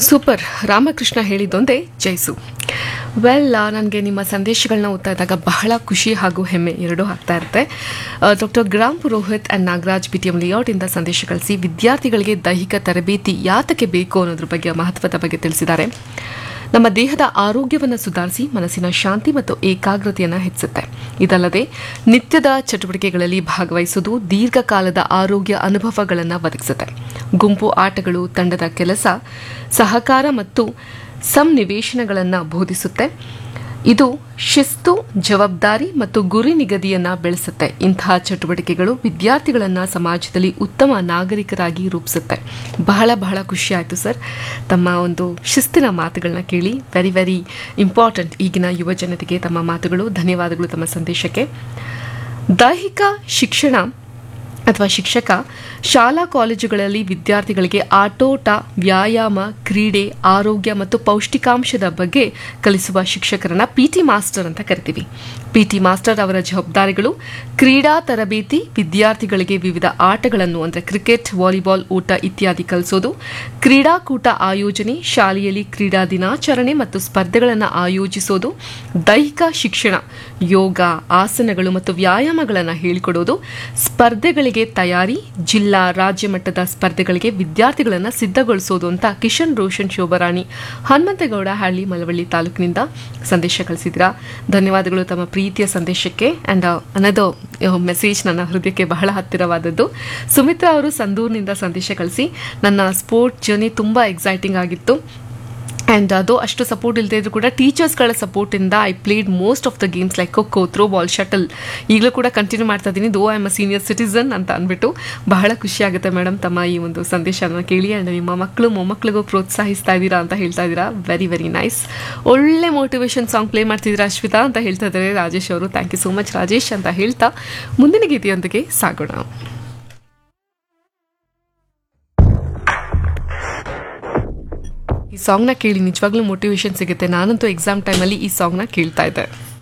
super Ramakrishna ಹೇಳಿದ್ದೊಂದೇ ಜೈಸು well ನನಗೆ ನಿಮ್ಮ ಸಂದೇಶಗಳನ್ನ ಓದ್ತಾ ಇದ್ದಾಗ ಬಹಳ ಖುಷಿ ಹಾಗೂ ಹೆಮ್ಮೆ ಎರಡೂ ಆಗ್ತಾ ಇರುತ್ತೆ ಡಾಕ್ಟರ್ ಗ್ರಾಮ್ Purohit and Nagaraj B T M ಲೇಔಟಿಂದ ಸಂದೇಶ ಕಳಿಸಿ ವಿದ್ಯಾರ್ಥಿಗಳಿಗೆ ದೈಹಿಕ ತರಬೇತಿ ಯಾತಕ್ಕೆ ಬೇಕು ಅನ್ನೋದ್ರ ಬಗ್ಗೆ ಮಹತ್ವದ ಬಗ್ಗೆ ತಿಳಿಸಿದ್ದಾರೆ ನಮ್ಮ ದೇಹದ ಆರೋಗ್ಯವನ್ನು ಸುಧಾರಿಸಿ ಮನಸ್ಸಿನ ಶಾಂತಿ ಮತ್ತು ಏಕಾಗ್ರತೆಯನ್ನು ಹೆಚ್ಚುತ್ತೆ ಇದಲ್ಲದೆ ನಿತ್ಯದ ಚಟುವಟಿಕೆಗಳಲ್ಲಿ ಭಾಗವಹಿಸುವುದು ದೀರ್ಘಕಾಲದ ಆರೋಗ್ಯ ಅನುಭವಗಳನ್ನು ಒದಗಿಸುತ್ತೆ ಗುಂಪು ಆಟಗಳು ತಂಡದ ಕೆಲಸ ಸಹಕಾರ ಮತ್ತು ಸಂನಿವೇಶನಗಳನ್ನು ಬೋಧಿಸುತ್ತೆ ಇದು ಶಿಸ್ತು ಜವಾಬ್ದಾರಿ ಮತ್ತು ಗುರಿ ನಿಗದಿಯನ್ನ ಬೆಳೆಸುತ್ತೆ ಇಂತಹ ಚಟುವಟಿಕೆಗಳು ವಿದ್ಯಾರ್ಥಿಗಳನ್ನ ಸಮಾಜದಲ್ಲಿ ಉತ್ತಮ ನಾಗರಿಕರಾಗಿ ರೂಪಿಸುತ್ತೆ ಬಹಳ ಬಹಳ ಖುಷಿ ಆಯಿತು ಸರ್ ತಮ್ಮ ಒಂದು ಶಿಸ್ತಿನ ಮಾತುಗಳನ್ನ ಕೇಳಿ ವೆರಿ ವೆರಿ ಇಂಪಾರ್ಟೆಂಟ್ ಈಗಿನ ಯುವ ಜನತೆಗೆ ತಮ್ಮ ಮಾತುಗಳು ಧನ್ಯವಾದಗಳು ತಮ್ಮ ಸಂದೇಶಕ್ಕೆ ದೈಹಿಕ ಶಿಕ್ಷಣ ಅಥವಾ ಶಿಕ್ಷಕ ಶಾಲಾ ಕಾಲೇಜುಗಳಲ್ಲಿ ವಿದ್ಯಾರ್ಥಿಗಳಿಗೆ ಆಟೋಟ ವ್ಯಾಯಾಮ ಕ್ರೀಡೆ ಆರೋಗ್ಯ ಮತ್ತು ಪೌಷ್ಟಿಕಾಂಶದ ಬಗ್ಗೆ ಕಲಿಸುವ ಶಿಕ್ಷಕರನ್ನ ಪಿ ಟಿ ಮಾಸ್ಟರ್ ಅಂತ ಕರಿತೀವಿ ಪಿ ಟಿ ಮಾಸ್ಟರ್ ಅವರ ಜವಾಬ್ದಾರಿಗಳು ಕ್ರೀಡಾ ತರಬೇತಿ ವಿದ್ಯಾರ್ಥಿಗಳಿಗೆ ವಿವಿಧ ಆಟಗಳನ್ನು ಅಂದರೆ ಕ್ರಿಕೆಟ್ ವಾಲಿಬಾಲ್ ಊಟ ಇತ್ಯಾದಿ ಕಲಿಸೋದು ಕ್ರೀಡಾಕೂಟ ಆಯೋಜನೆ ಶಾಲೆಯಲ್ಲಿ ಕ್ರೀಡಾ ದಿನಾಚರಣೆ ಮತ್ತು ಸ್ಪರ್ಧೆಗಳನ್ನು ಆಯೋಜಿಸೋದು ದೈಹಿಕ ಶಿಕ್ಷಣ ಯೋಗ ಆಸನಗಳು ಮತ್ತು ವ್ಯಾಯಾಮಗಳನ್ನು ಹೇಳಿಕೊಡೋದು ಸ್ಪರ್ಧೆಗಳಿಗೆ ತಯಾರಿ ಜಿಲ್ಲಾ ರಾಜ್ಯ ಮಟ್ಟದ ಸ್ಪರ್ಧೆಗಳಿಗೆ ವಿದ್ಯಾರ್ಥಿಗಳನ್ನು ಸಿದ್ಧಗೊಳಿಸೋದು ಅಂತ ಕಿಶನ್ ರೋಷನ್ ಶೋಭರಾಣಿ ಹನುಮಂತಗೌಡ ಹಳ್ಳಿ ಮಲವಳ್ಳಿ ತಾಲೂಕಿನಿಂದ ಸಂದೇಶ ಕಳಿಸಿದ್ದೀರಾ ಧನ್ಯವಾದಗಳು ತಮ್ಮ ಪ್ರೀತಿಯ ಸಂದೇಶಕ್ಕೆ ಆ್ಯಂಡ್ ಅನ್ನೋದು ಮೆಸೇಜ್ ನನ್ನ ಹೃದಯಕ್ಕೆ ಬಹಳ ಹತ್ತಿರವಾದದ್ದು ಸುಮಿತ್ರಾ ಅವರು ಸಂದೂರಿನಿಂದ ಸಂದೇಶ ಕಳಿಸಿ ನನ್ನ ಸ್ಪೋರ್ಟ್ ಜರ್ನಿ ತುಂಬ ಎಕ್ಸೈಟಿಂಗ್ ಆಗಿತ್ತು ಆ್ಯಂಡ್ ಅದು ಅಷ್ಟು ಸಪೋರ್ಟ್ ಇಲ್ಲದೆ ಇದ್ರು ಕೂಡ ಟೀಚರ್ಸ್ಗಳ ಸಪೋರ್ಟಿಂದ I played most of the games like kho throw ball shuttle ಈಗಲೂ ಕೂಡ ಕಂಟಿನ್ಯೂ ಮಾಡ್ತಾ ಇದ್ದೀನಿ though I am a senior citizen ಅಂತ ಅಂದ್ಬಿಟ್ಟು ಬಹಳ ಖುಷಿ ಆಗುತ್ತೆ ಮೇಡಮ್ ತಮ್ಮ ಈ ಒಂದು ಸಂದೇಶನ ಕೇಳಿ ಆ್ಯಂಡ್ ನಿಮ್ಮ ಮಕ್ಕಳು ಮೊಮ್ಮಕ್ಕಳಿಗೂ ಪ್ರೋತ್ಸಾಹಿಸ್ತಾ ಇದ್ದೀರಾ ಅಂತ ಹೇಳ್ತಾ ಇದ್ದೀರಾ ವೆರಿ ವೆರಿ ನೈಸ್ ಒಳ್ಳೆ ಮೋಟಿವೇಶನ್ ಸಾಂಗ್ ಪ್ಲೇ ಮಾಡ್ತಿದ್ದೀರಾ ಅಶ್ವಿತಾ ಅಂತ ಹೇಳ್ತಾ ಇದ್ದಾರೆ ರಾಜೇಶ್ ಅವರು thank you so much Rajesh ಅಂತ ಹೇಳ್ತಾ ಮುಂದಿನ ಗೀತೆಯೊಂದಿಗೆ ಸಾಗೋಣ ಈ ಸಾಂಗ್ನ ಕೇಳಿ ನಿಜವಾಗ್ಲೂ ಮೋಟಿವೇಶನ್ ಸಿಗುತ್ತೆ ನಾನಂತೂ ಎಕ್ಸಾಮ್ ಟೈಮಲ್ಲಿ ಈ ಸಾಂಗ್ನ ಕೇಳ್ತಾ ಇದ್ದೆ